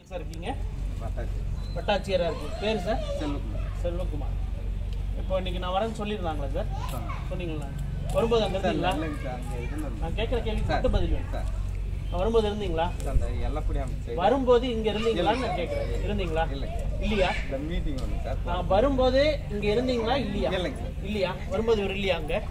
Sir இருக்கீங்க பட்டாச்சு வட்டாட்சியராக இருக்கு பேர் சார் செல்வகுமார் செல்வகுமார் இப்போ இன்னைக்கு நான் வரேன்னு சொல்லியிருந்தாங்களா சார் சொன்னேன். சொன்னீங்களா வரும்போது அங்கே சார் இருந்தீங்களா இல்லைங்க சார் அங்கே இருந்தது நான் கேட்குற கேள்வி சார் மட்டும் பதில் வேணும். சார் நான் வரும்போது இருந்தீங்களா சார் அந்த எல்லப்படி அமைச்சு வரும்போது இங்க இருந்தீங்களான்னு நான் கேட்குறேன் இருந்தீங்களா இல்லைங்க இல்லையா இந்த மீட்டிங் ஒன்று சார் நான் வரும்போது இங்க இருந்தீங்களா இல்லையா இல்லைங்க சார் இல்லையா வரும்போது இவர் இல்லையா அங்க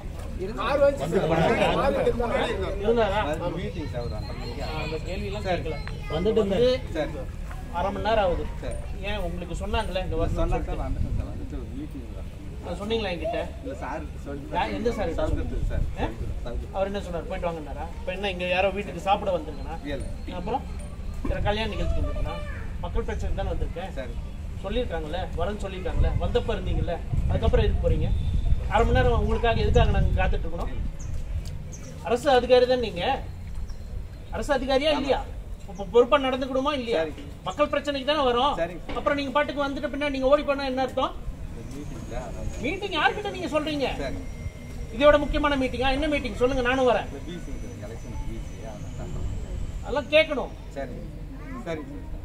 இருந்தாரா அது மீட்டிங் சார் ஒரு அந்த மணிக்கு நான் அந்த கேள்வியெல்லாம் சரி. கேட்கல வந்துட்டு வந்து சார் அரை மணி நேரம் ஆகுது சார் ஏன் உங்களுக்கு சொன்னாங்களே இந்த வருஷம் சொன்னா சார் வந்துட்டேன் சார் வந்துட்டு ஒரு மீட்டிங் நான் சொன்னீங்களா என்கிட்ட இல்லை சார் சொல்லி யா- எந்த சார் இது? சவுகத்து சார் ஆ? சவுகத்து அவர் என்ன சொன்னார் போயிட்டு வாங்கினாரா இப்போ என்ன இங்க யாரோ வீட்டுக்கு சாப்பிட வந்திருக்கேனா இல்லை அப்புறம் வேற கல்யாண நிகழ்ச்சிக்கு வந்திருக்கேனா மக்கள் பிரச்சனை தானே வந்திருக்கேன் சரி சொல்லியிருக்காங்கல்ல வரேன்னு சொல்லியிருக்காங்கல்ல வந்தப்ப இருந்தீங்கல்ல அதுக்கப்புறம் எதுக்கு போறீங்க அரை மணி நேரம் உங்களுக்காக எதுக்காக நாங்கள் காத்துட்டு இருக்கணும் அரசு அதிகாரி தான் நீங்க அரசு அதிகாரியா இல்லையா இப்போ பொறுப்பா நடந்துக்கணுமா இல்லையா சரி. மக்கள் பிரச்சனைக்கு தானே வரும் சரிங்க. அப்புறம் நீங்க பாட்டுக்கு வந்துட்டு பின்னாடி நீங்க ஓடி போனா என்ன அர்த்தம் மீட்டிங்கில் அதான் மீட்டிங் யார்கிட்ட நீங்க சொல்றீங்க சரி இதோட முக்கியமான மீட்டிங்கா என்ன மீட்டிங் சொல்லுங்க நானும் வரேன் இந்த பிசி எலெக்ஷன் பிசி அதான் சார் அதெல்லாம் கேட்கணும் சரி சரி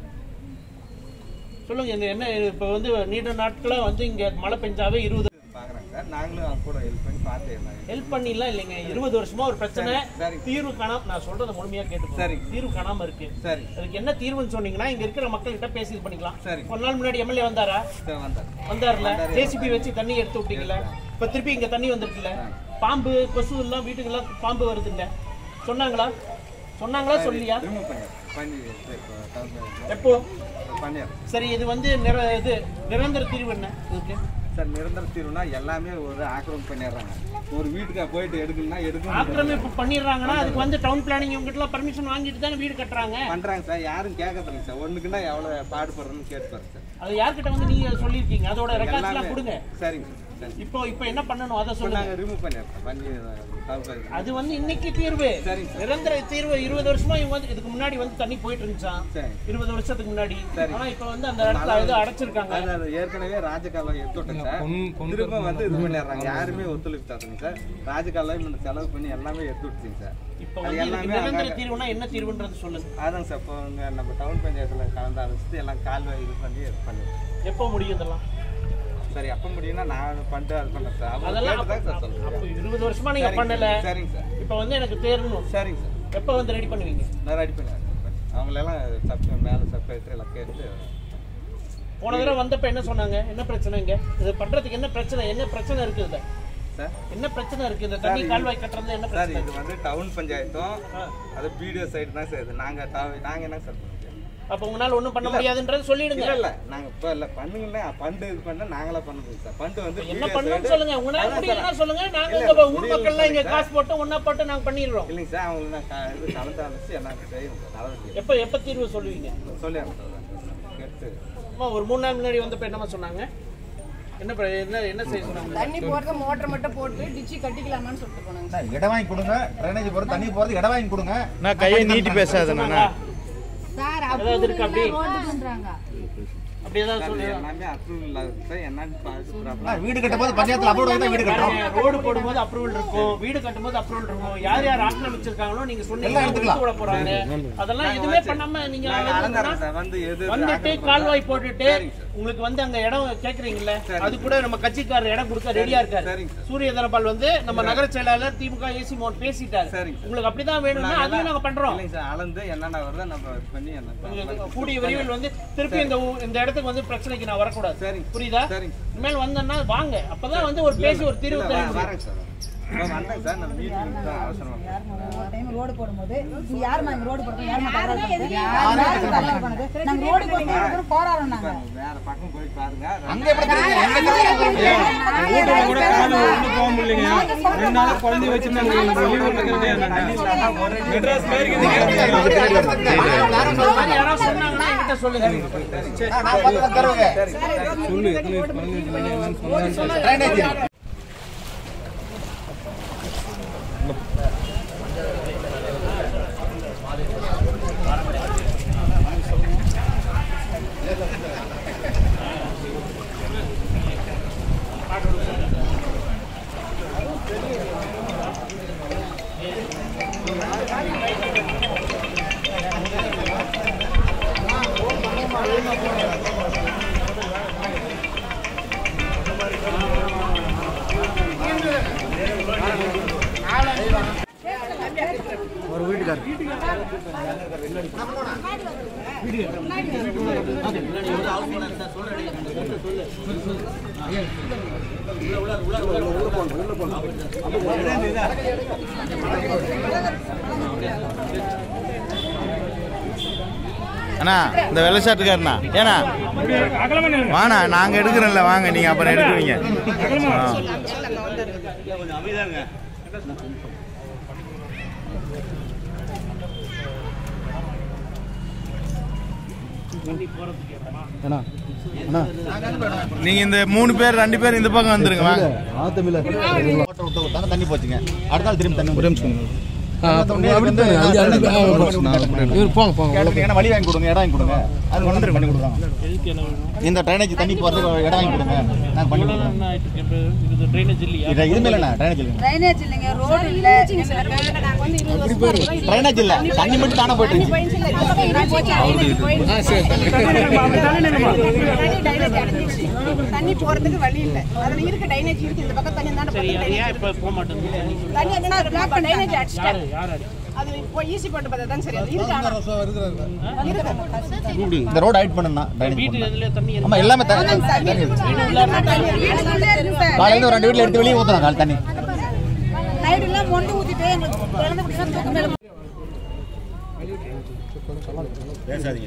சொல்லுங்க இந்த என்ன இப்போ வந்து நீண்ட நாட்களா வந்து இங்க மழை பெஞ்சாவே இருபது பார்க்குறேன் சார் நாங்களும் அவங்க கூட ஹெல்ப் பண்ணி பார்த்து என்ன ஹெல்ப் பண்ணிலாம் இல்லைங்க இருபது வருஷமா ஒரு பிரச்சனை சரி. தீர்வு காணாம நான் சொல்றத முழுமையா கேட்டு சரி. தீர்வு காணாம இருக்கு சரி அதுக்கு என்ன தீர்வுன்னு சொன்னீங்கன்னா இங்க இருக்கிற மக்கள் கிட்ட பேசி இது பண்ணிக்கலாம் சரி. ஒரு நாள் முன்னாடி எம்எல்ஏ வந்தாரா சார் வந்தார் வந்தார்ல வந்தாரு. ஜேசிபி வச்சு தண்ணி எடுத்து விட்டீங்கல்ல இப்ப திருப்பி இங்க தண்ணி வந்திருக்குல்ல பாம்பு கொசு எல்லாம் வீட்டுக்கு எல்லாம் பாம்பு வருது இல்ல சொன்னாங்களா சொன்னாங்களா சொல்லியா ரிமூவ் பண்ணிடுறேன் பண்ணி இப்போ தகுந்த எப்போ பண்ணிடுறேன் சரி இது வந்து நிர இது நிரந்தர தீர்வு என்ன இதுக்கு சார் நிரந்தர தீர்வுனா எல்லாமே ஒரு ஆக்கிரமிப்பு பண்ணிடுறாங்க ஒரு வீட்டுக்கு போயிட்டு எடுக்கணும்னா எடுக்க முடியாது. ஆக்கிரமிப்பு பண்ணிடுறாங்கன்னா அதுக்கு வந்து டவுன் பிளானிங் இவங்ககிட்ட பர்மிஷன் வாங்கிட்டு தானே வீடு கட்டுறாங்க பண்றாங்க சார் யாரும் கேட்கறதில்லைங்க சார் ஒண்ணுக்குன்னா எவ்வளவு பாடுபடுறதுன்னு கேட்டு பாருங்க சார் அது யார்கிட்ட வந்து நீங்க சொல்லியிருக்கீங்க அதோட ரெக்கார்ட்ஸ் எல்லாம் எல்லாமே கொடுங்க சரிங்க சார் சரி இப்போ இப்போ என்ன பண்ணணும் அதை இப்போ சொல்லுங்க நாங்கள் ரிமூவ் பண்ணிடுறோம் பண்ணி தவிர்த்து அது வந்து இன்னைக்கு தீர்வு சரிங்க சார் நிரந்தர தீர்வு இருபது வருஷமா இவங்க வந்து இதுக்கு முன்னாடி வந்து தண்ணி போயிட்டு இருந்துச்சான் சரி இருபது வருஷத்துக்கு முன்னாடி சரி. ஆனா இப்ப வந்து அந்த இடத்துல ஏதோ அடைச்சிருக்காங்க அது அது ஏற்கனவே ராஜகாலம் எடுத்துட்டேன் சார் திரும்ப வந்து இது பண்ணிடுறாங்க யாருமே ஒத்துழைப்பு தரதுங்க சார் ராஜகாலம் இந்த செலவு பண்ணி எல்லாமே எடுத்து விட்டுச்சிங்க சார் இப்ப அது வந்து இதுக்கு எல்லாமே நிரந்தர அங்க- தீர்வுனா என்ன தீர்வுன்றது சொல்லுங்க அதாங்க சார் இப்போ இங்க நம்ம டவுன் பஞ்சாயத்துல கலந்து ஆலோசித்து எல்லாம் கால்வாய் இது பண்ணி இது பண்ணி எப்போ முடியும் இதெல்லாம் சரி அப்போ முடியும்னா நான் பண்ணிட்டு அது பண்ணேன் சார் அவங்க அதெல்லாம் கேட்டு தான் சார் அப்ப சொல்லுங்க இருபது வருஷமா நீங்க பண்ணல சரிங்க சார் இப்ப வந்து எனக்கு தேரணும் சரிங்க சார் எப்ப வந்து ரெடி பண்ணுவீங்க நான் ரெடி பண்ணி அவங்களெல்லாம் சப் மேலே சப்ளைட்டு எல்லாம் கேட்டு போன தடவை வந்தப்ப என்ன சொன்னாங்க என்ன பிரச்சனை இங்க இது பண்றதுக்கு என்ன பிரச்சனை என்ன பிரச்சனை இருக்கு இதுல சார் என்ன பிரச்சனை இருக்கு இந்த தண்ணி கால்வாய் கட்டுறது என்ன சார் பிரச்சனை இது வந்து டவுன் பஞ்சாயத்தும் ஆ. அது பிடிஓ சைடு தான் சார் இது நாங்கள் நாங்கள் என்ன சார் பண்ண முடியும் அப்ப உங்களால ஒண்ணும் பண்ண முடியாதுன்றது சொல்லிடுங்க இல்லை இல்லை நாங்கள் இப்போ இல்லை பண்ணுங்கன்னா பண்டு இது பண்ண நாங்களா பண்ண முடியும் சார் பண்டு வந்து என்ன BDO பண்ணணும்னு side- சொல்லுங்க உங்களால அதான் முடியலன்னா சார். சொல்லுங்க நாங்க இல்ல, உங்க ஊர் முடியல மக்கள்லாம் இங்க சொல்லுங்க. காசு போட்டு ஒண்ணா போட்டு நாங்க பண்ணிடுறோம் இல்லைங்க சார் அவங்களுக்கு நான் க- இது கலந்து அனுப்பிச்சு எனக்கு செய்யும் சார் நடவடிக்கை எப்ப எப்ப தீர்வு சொல்லுவீங்க சொல்லி அனுப்பிச்சு கேட்டு அம்மா ஒரு மூணு நாள் முன்னாடி வந்தப்ப என்னமா சொன்னாங்க என்ன பிர- என்ன என்ன செய்ய சொன்னாங்க தண்ணி போறது மோட்டர் மட்டும் போட்டு டிச்சி கட்டிக்கலாமான்னு சொல்லிட்டு போனாங்க சார், இடம் வாங்கி கொடுங்க ட்ரைனேஜ் போறது தண்ணி போறது இடம் வாங்கி கொடுங்க நான் கையை நீட்டி பேசாத நானா சார் ஏதாவது இருக்கு அப்படி ரோட்டுக்குன்றாங்க அப்படி ஏதாவது சார் சொல்லுங்க எல்லாமே அப்ரூவல் இல்லாத சார் என்னன்னு பார்த்து ப்ராப்ளம் சார், வீடு கட்டும் போது பஞ்சாயத்துல அப்ரூவ் தான் வீடு கட்டுறோம் ரோடு போடும்போது அப்ரூவல் இருக்கும் வீடு கட்டும்போது அப்ரூவல் இருக்கும் யார் யார் ஆக்கிரமிச்சிருக்காங்களோ நீங்க சொன்னீங்க எல்லாம் எடுத்துக்கலாம். விட போறாங்க அதெல்லாம் எதுவுமே பண்ணாம நீங்க நாங்கள் அலங்காரம் சார் வந்து எது எது வந்துட்டு ஆக்கிரமிப்பு கால்வாய் போட்டுட்டு சரிங்க சார். உங்களுக்கு வந்து அங்க இடம் கேக்குறீங்கல்ல சரிங்க. அது கூட நம்ம கட்சிக்காரர் இடம் கொடுக்க ரெடியா இருக்காரு சரிங்க சார். சூரிய தனபால் வந்து நம்ம நகர செயலாளர் திமுக ஏசி மோகன் பேசிட்டாரு சரிங்க சார். உங்களுக்கு அப்படிதான் வேணும்னா அதையும் நாங்க பண்றோம் இல்லைங்க சார் அளந்து என்னென்ன வருதோ நம்ம இது பண்ணி என்ன உங்களுக்கு கூடிய விரைவில் வந்து திருப்பி இந்த ஊ- இந்த இடத்துக்கு வந்து பிரச்சனைக்கு நான் வரக்கூடாது சரிங்க புரியுதா சரிங்க சார் இனிமேல் வந்தேன்னா வாங்க அப்பதான் வந்து ஒரு பேசி ஒரு தீர்வு இல்ல, தர வ- முடியும் வரேங்க சார் இப்போ வந்தேங்க சார் நம்ம மீட்டிங் தான் அவசரமா ஒரு டைம் ரோடு போடும்போது இங்க யாரும்மா இங்க ரோடு போடுறது யாரும்மா தகராறு பண்றது? யாரு தகராறு பண்ணது நாங்க ரோடு போட்டு போராடுறோம் நாங்க வேற பக்கம் போய் பாருங்க அங்க எப்படி தெரியுது? எங்க தெரியுது? வீட்டுல கூட காலைல ஒண்ணு போக முடியலைங்க ரெண்டு நாள் குழந்தை வச்சிருந்தாங்க வெளியூர்ல இருக்கிறதே மெட்ராஸ் யாராவது சொன்னாங்கன்னா என்கிட்ட சொல்லுங்க நான் நான் பார்த்து தான் தருவேங்க சொல்லு எத்தனை குழந்தை வச்சிருந்தாங்க என்னன்னு சொன்னாங்க ட்ரைனேஜ் அண்ணா இந்த வெள்ளை ஷர்ட்டுக்காரண்ணா ஏண்ணா வாண்ணா நாங்கள் எடுக்கிறோம்ல வாங்க நீங்கள் அப்புறம் எடுக்குவீங்க ஆ. நீங்க இந்த மூணு பேர் ரெண்டு பேர் இந்த பக்கம் வந்துருங்க வாங்க ஓட்ட விட்டு விட்டாங்க தண்ணி போச்சுங்க அடுத்த நாள் திரும்பி தண்ணி ஒரு வழி வாங்கி கொடுங்க இடம் வாங்கி கொடுங்க அது வந்து பண்ணி கொடுக்குறோம் இந்த ட்ரைனேஜ் தண்ணி போறதுக்கு இடம் வாங்கி கொடுங்க நாங்க பண்ணி கொடுக்குறோம் இது ட்ரைனேஜ் இல்லையா இது இதுமே இல்லைண்ணா ட்ரைனேஜ் இல்லைங்க ட்ரைனேஜ் இல்லைங்க ரோடு இல்ல ட்ரைனேஜ் இல்ல தண்ணி மட்டும் தானே போயிட்டு இருந்துச்சு தண்ணி போறதுக்கு வழி இல்ல அதுல இருக்க டைனேஜ் இருக்கு இந்த பக்கம் தண்ணி தானே சரி அது ஏன் இப்போ போக மாட்டேங்குது தண்ணி என்ன பிளாக் பண்ண டைனேஜ் அடிச்சிட்டாங்க யாரு யார் அடி அது இப்போ ஈஸி போட்டு பார்த்தா தான் சரி அது இருக்கு ஆனா இருக்கு இந்த ரோடு ஹைட் பண்ணுண்ணா ட்ரைனேஜ் வீட்டு பண்ணணும் இதுல தண்ணி ஆமா எல்லாமே தண்ணி தண்ணி வீட்டுக்குள்ளே இருக்கு சார் காலையில ஒரு ரெண்டு வீட்டுல எடுத்து வெளியே ஊத்துறோம் காலை தண்ணி நைட் எல்லாம் மொண்டு ஊத்திட்டு எங்களுக்கு குழந்தை குடிச்சா தூக்கம் மேல பேசாதீங்க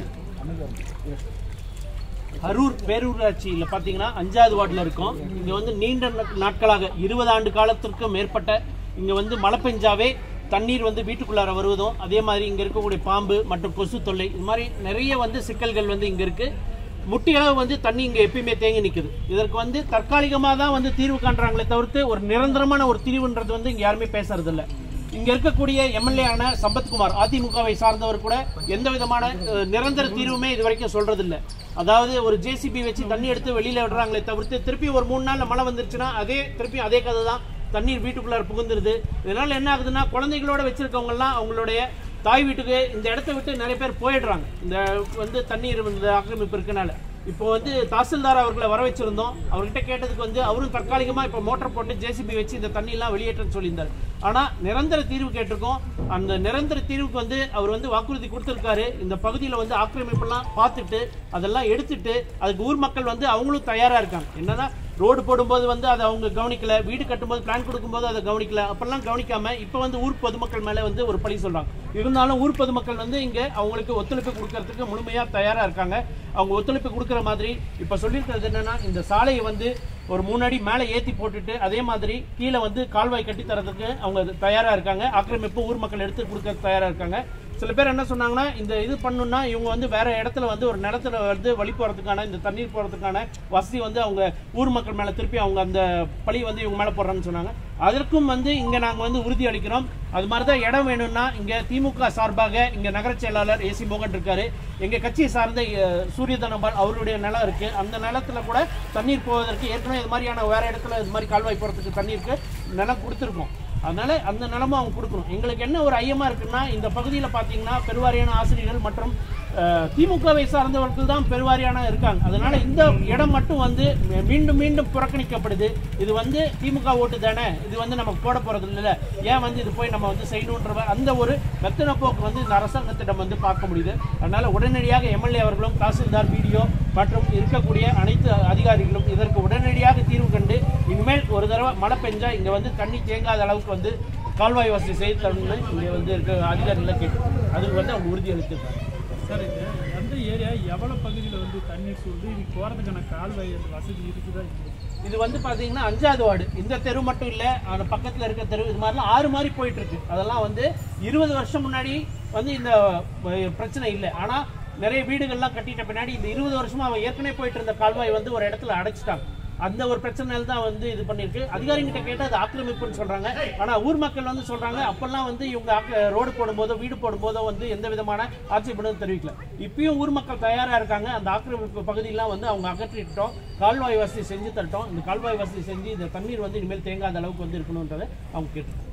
அரூர் பேரூராட்சியில் பார்த்தீங்கன்னா அஞ்சாவது வார்டில் இருக்கோம் இங்கே வந்து நீண்ட நா- நாட்களாக இருபது ஆண்டு காலத்திற்கு மேற்பட்ட இங்கே வந்து மழை பெஞ்சாவே தண்ணீர் வந்து வீட்டுக்குள்ளார வருவதும் அதே மாதிரி இங்கே இருக்கக்கூடிய பாம்பு மற்றும் கொசு தொல்லை இது மாதிரி நிறைய வந்து சிக்கல்கள் வந்து இங்கே இருக்குது முட்டியளவு வந்து தண்ணி இங்கே எப்பயுமே தேங்கி நிற்குது இதற்கு வந்து தற்காலிகமாக தான் வந்து தீர்வு காண்றாங்களே தவிர்த்து ஒரு நிரந்தரமான ஒரு தீர்வுன்றது வந்து இங்கே யாருமே பேசுறது இல்ல இங்க இருக்கக்கூடிய எம்எல்ஏ ஆன சம்பத்குமார் அதிமுகவை சார்ந்தவர் கூட எந்த விதமான அஹ், நிரந்தர தீர்வுமே இது வரைக்கும் சொல்றது இல்ல அதாவது ஒரு ஜேசிபி வச்சு தண்ணி எடுத்து வெளியில விடுறாங்களே தவிர்த்து திருப்பி ஒரு மூணு நாள்ல மழை வந்துருச்சுன்னா அதே திருப்பி அதே கதை தான் தண்ணீர் வீட்டுக்குள்ளார புகுந்துருது இதனால என்ன ஆகுதுன்னா குழந்தைகளோட வச்சிருக்கவங்க எல்லாம் அவங்களுடைய தாய் வீட்டுக்கு இந்த இடத்த விட்டு நிறைய பேர் போயிடுறாங்க இந்த வந்து தண்ணீர் இந்த ஆக்கிரமிப்பு இருக்கனால இப்போ வந்து தாசில்தார் அவர்களை வர வச்சிருந்தோம் அவர்கிட்ட கேட்டதுக்கு வந்து அவரும் தற்காலிகமா இப்போ மோட்டர் போட்டு ஜேசிபி வச்சு இந்த தண்ணி எல்லாம் வெளியேற்ற சொல்லியிருந்தார் ஆனா நிரந்தர தீர்வு கேட்டிருக்கோம் அந்த நிரந்தர தீர்வுக்கு வந்து அவர் வந்து வாக்குறுதி கொடுத்திருக்காரு இந்த பகுதியில வந்து ஆக்கிரமிப்பெல்லாம் பார்த்துட்டு அதெல்லாம் எடுத்துட்டு அதுக்கு ஊர் மக்கள் வந்து அவங்களும் தயாரா இருக்காங்க என்னன்னா ரோடு போடும்போது வந்து அதை அவங்க கவனிக்கல வீடு கட்டும்போது பிளான் கொடுக்கும்போது அதை கவனிக்கல அப்பெல்லாம் கவனிக்காம இப்போ வந்து ஊர் பொதுமக்கள் மேலே வந்து ஒரு பழி சொல்றாங்க இருந்தாலும் ஊர் பொதுமக்கள் வந்து இங்க அவங்களுக்கு ஒத்துழைப்பு கொடுக்கறதுக்கு முழுமையா தயாரா இருக்காங்க அவங்க ஒத்துழைப்பு கொடுக்குற மாதிரி இப்போ சொல்லியிருக்கிறது என்னன்னா இந்த சாலையை வந்து ஒரு மூணு அடி மேலே ஏற்றி போட்டுட்டு அதே மாதிரி கீழே வந்து கால்வாய் கட்டி தரதுக்கு அவங்க அது தயாரா இருக்காங்க ஆக்கிரமிப்பு ஊர் மக்கள் எடுத்து கொடுக்க தயாரா இருக்காங்க சில பேர் என்ன சொன்னாங்கன்னா இந்த இது பண்ணணும்னா இவங்க வந்து வேற இடத்துல வந்து ஒரு நிலத்துல வந்து வழி போறதுக்கான இந்த தண்ணீர் போறதுக்கான வசதி வந்து அவங்க ஊர் மக்கள் மேல திருப்பி அவங்க அந்த பழி வந்து இவங்க மேல போடுறாங்கன்னு சொன்னாங்க அதற்கும் வந்து இங்க நாங்க வந்து உறுதி அளிக்கிறோம் அது மாதிரி தான் இடம் வேணும்னா இங்க திமுக சார்பாக இங்க நகர செயலாளர் ஏசி மோகன் இருக்காரு எங்க கட்சியை சார்ந்த அஹ், சூரிய தனபால் அவருடைய நிலம் இருக்கு அந்த நிலத்துல கூட தண்ணீர் போவதற்கு ஏற்கனவே இது மாதிரியான வேற இடத்துல இது மாதிரி கால்வாய் போறதுக்கு தண்ணீருக்கு நிலம் கொடுத்துருக்கோம் அதனால அந்த நிலமும் அவங்க கொடுக்கணும் எங்களுக்கு என்ன ஒரு ஐயமா இருக்குன்னா இந்த பகுதியில் பார்த்தீங்கன்னா பெருவாரியான ஆசிரியர்கள் மற்றும் அஹ், திமுகவை சார்ந்தவர்கள் தான் பெருவாரியான இருக்காங்க அதனால இந்த இடம் மட்டும் வந்து மீ- மீண்டும் மீண்டும் புறக்கணிக்கப்படுது இது வந்து திமுக ஓட்டு தானே இது வந்து நமக்கு போட போறது இல்ல ஏன் வந்து இது போய் நம்ம வந்து செய்யணுன்ற அந்த ஒரு மெத்தன போக்கு வந்து இந்த அரசாங்கத்திடம் வந்து பார்க்க முடியுது அதனால உடனடியாக எம்எல்ஏ அவர்களும் தாசில்தார் பிடிஓ மற்றும் இருக்கக்கூடிய அனைத்து அதிகாரிகளும் இதற்கு உடனடியாக தீர்வு கண்டு இனிமேல் ஒரு தடவை மழை பெஞ்சா இங்க வந்து தண்ணி தேங்காத அளவுக்கு வந்து கால்வாய் வசதி செய்து தரணும்னு இங்க வந்து இருக்க அதிகாரிகளை கேட்டு அதுக்கு வந்து அவங்க உறுதி அளித்திருக்காங்க சார் இது எந்த ஏரியா எவ்வளவு பகுதியில் வந்து தண்ணீர் சூழ்ந்து இது போறதுக்கான கால்வாய் அந்த வசதி இருக்குதா இல்லையா? இது வந்து பாத்தீங்கன்னா அஞ்சாவது வார்டு இந்த தெரு மட்டும் இல்ல அந்த பக்கத்துல இருக்க தெரு இது மாதிரிலாம் ஆறு மாதிரி போயிட்டு இருக்கு அதெல்லாம் வந்து இருபது வருஷம் முன்னாடி வந்து இந்த அஹ், பிரச்சனை இல்லை ஆனா நிறைய வீடுகள்லாம் கட்டிட்ட பின்னாடி இந்த இருபது வருஷமா அவன் ஏற்கனவே போயிட்டு இருந்த கால்வாய் வந்து ஒரு இடத்துல அடைச்சிட்டாங்க அந்த ஒரு பிரச்சனையில தான் வந்து இது பண்ணிருக்கு அதிகாரிகிட்ட கேட்டா அது ஆக்கிரமிப்புன்னு சொல்றாங்க ஆனா ஊர் மக்கள் வந்து சொல்றாங்க அப்பெல்லாம் வந்து இவங்க ஆக்க- ரோடு போடும்போதோ வீடு போடும்போதோ வந்து எந்த விதமான ஆட்சேபனும் தெரிவிக்கல இப்பயும் ஊர் மக்கள் தயாரா இருக்காங்க அந்த ஆக்கிரமிப்பு பகுதியெல்லாம் வந்து அவங்க அகற்றிட்டோம் கால்வாய் வசதி செஞ்சு தரட்டும் இந்த கால்வாய் வசதி செஞ்சு இந்த தண்ணீர் வந்து இனிமேல் தேங்காத அளவுக்கு வந்து இருக்கணுன்றதை அவங்க கேட்டு